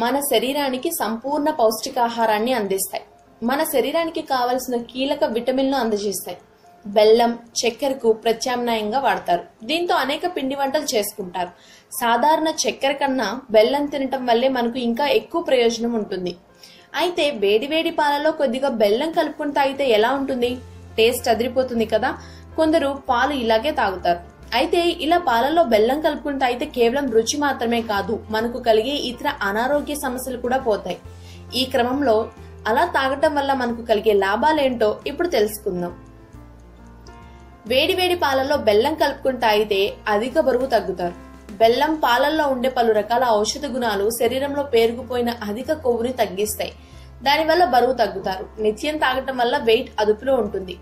మన శరీరానికి సంపూర్ణ పౌష్టికాహారాన్ని అందిస్తాయి మన శరీరానికి కావలసిన కీలక విటమిన్లు అందజేస్తాయి బెల్లం చక్కెరకు ప్రత్యామ్నాయంగా వాడతారు దీంతో అనేక పిండి వంటలు చేసుకుంటారు సాధారణ చక్కెర కన్నా బెల్లం తినటం వల్లే మనకు ఇంకా ఎక్కువ ప్రయోజనం ఉంటుంది అయితే వేడివేడి పాలలో కొద్దిగా బెల్లం కలుపుకుని తాగితే ఎలా ఉంటుంది టేస్ట్ అదిరిపోతుంది కదా కొందరు పాలు ఇలాగే తాగుతారు అయితే ఇలా పాలలో బెల్లం కలుపుకుని తాగితే కేవలం రుచి మాత్రమే కాదు మనకు కలిగే ఇతర అనారోగ్య సమస్యలు కూడా పోతాయి ఈ క్రమంలో అలా తాగటం వల్ల మనకు కలిగే లాభాలేంటో ఇప్పుడు తెలుసుకుందాం వేడివేడి పాలలో బెల్లం కలుపుకుని తాగితే అధిక బరువు తగ్గుతారు బెల్లం పాలల్లో ఉండే పలు రకాల ఔషధ గుణాలు శరీరంలో పేరుకుపోయిన అధిక కొవ్వుని తగ్గిస్తాయి దానివల్ల బరువు తగ్గుతారు నిత్యం తాగటం వల్ల వెయిట్ అదుపులో ఉంటుంది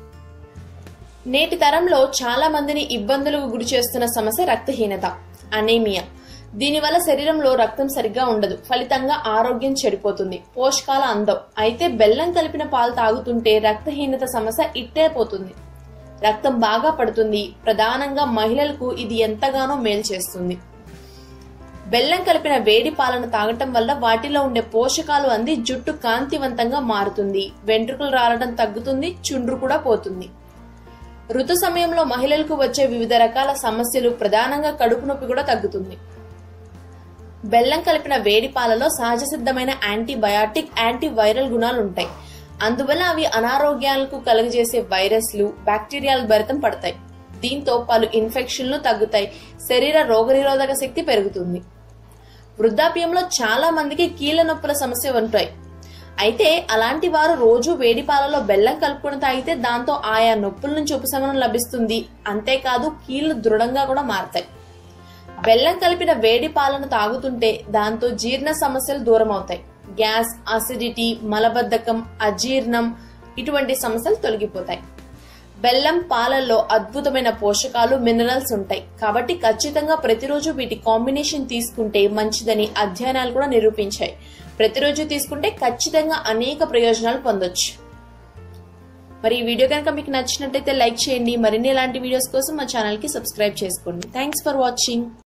నేటి తరంలో చాలా మందిని ఇబ్బందులకు గురి చేస్తున్న సమస్య రక్తహీనత అనేమియా దీనివల్ల శరీరంలో రక్తం సరిగ్గా ఉండదు ఫలితంగా ఆరోగ్యం చెడిపోతుంది పోషకాల అందం అయితే బెల్లం కలిపిన పాలు తాగుతుంటే రక్తహీనత సమస్య ఇట్టే పోతుంది రక్తం బాగా పడుతుంది ప్రధానంగా మహిళలకు ఇది ఎంతగానో మేలు చేస్తుంది బెల్లం కలిపిన వేడి పాలను తాగటం వల్ల వాటిలో ఉండే పోషకాలు అంది జుట్టు కాంతివంతంగా మారుతుంది వెంట్రుకలు రాలడం తగ్గుతుంది చుండ్రు కూడా పోతుంది ఋతు సమయంలో మహిళలకు వచ్చే వివిధ రకాల సమస్యలు ప్రధానంగా కడుపు నొప్పి కూడా తగ్గుతుంది బెల్లం కలిపిన వేడి పాలలో సహజ సిద్ధమైన యాంటీబయాటిక్ యాంటీ వైరల్ గుణాలు ఉంటాయి అందువల్ల అవి అనారోగ్యాలకు కలుగజేసే వైరస్లు బ్యాక్టీరియాల భరితం పడతాయి దీంతో పలు ఇన్ఫెక్షన్లు తగ్గుతాయి శరీర రోగనిరోధక శక్తి పెరుగుతుంది వృద్ధాప్యంలో చాలా మందికి కీళ్ళ నొప్పుల సమస్య ఉంటాయి అయితే అలాంటి వారు రోజు వేడి పాలలో బెల్లం కలుపుకొని తాగితే దాంతో ఆయా నొప్పుల నుంచి ఉపశమనం లభిస్తుంది అంతేకాదు కీళ్లు దృఢంగా కూడా మారతాయి బెల్లం కలిపిన వేడి పాలను తాగుతుంటే దాంతో జీర్ణ సమస్యలు దూరం అవుతాయి గ్యాస్ అసిడిటీ మలబద్ధకం అజీర్ణం ఇటువంటి సమస్యలు తొలగిపోతాయి బెల్లం పాలల్లో అద్భుతమైన పోషకాలు మినరల్స్ ఉంటాయి కాబట్టి ఖచ్చితంగా ప్రతిరోజు వీటి కాంబినేషన్ తీసుకుంటే మంచిదని అధ్యయనాలు కూడా నిరూపించాయి ప్రతిరోజు తీసుకుంటే ఖచ్చితంగా అనేక ప్రయోజనాలు పొందొచ్చు మరి ఈ వీడియో కనుక మీకు నచ్చినట్టయితే లైక్ చేయండి మరిన్ని ఇలాంటి వీడియోస్ కోసం మా ఛానల్ కి సబ్స్క్రైబ్ చేసుకోండి థ్యాంక్స్ ఫర్ వాచింగ్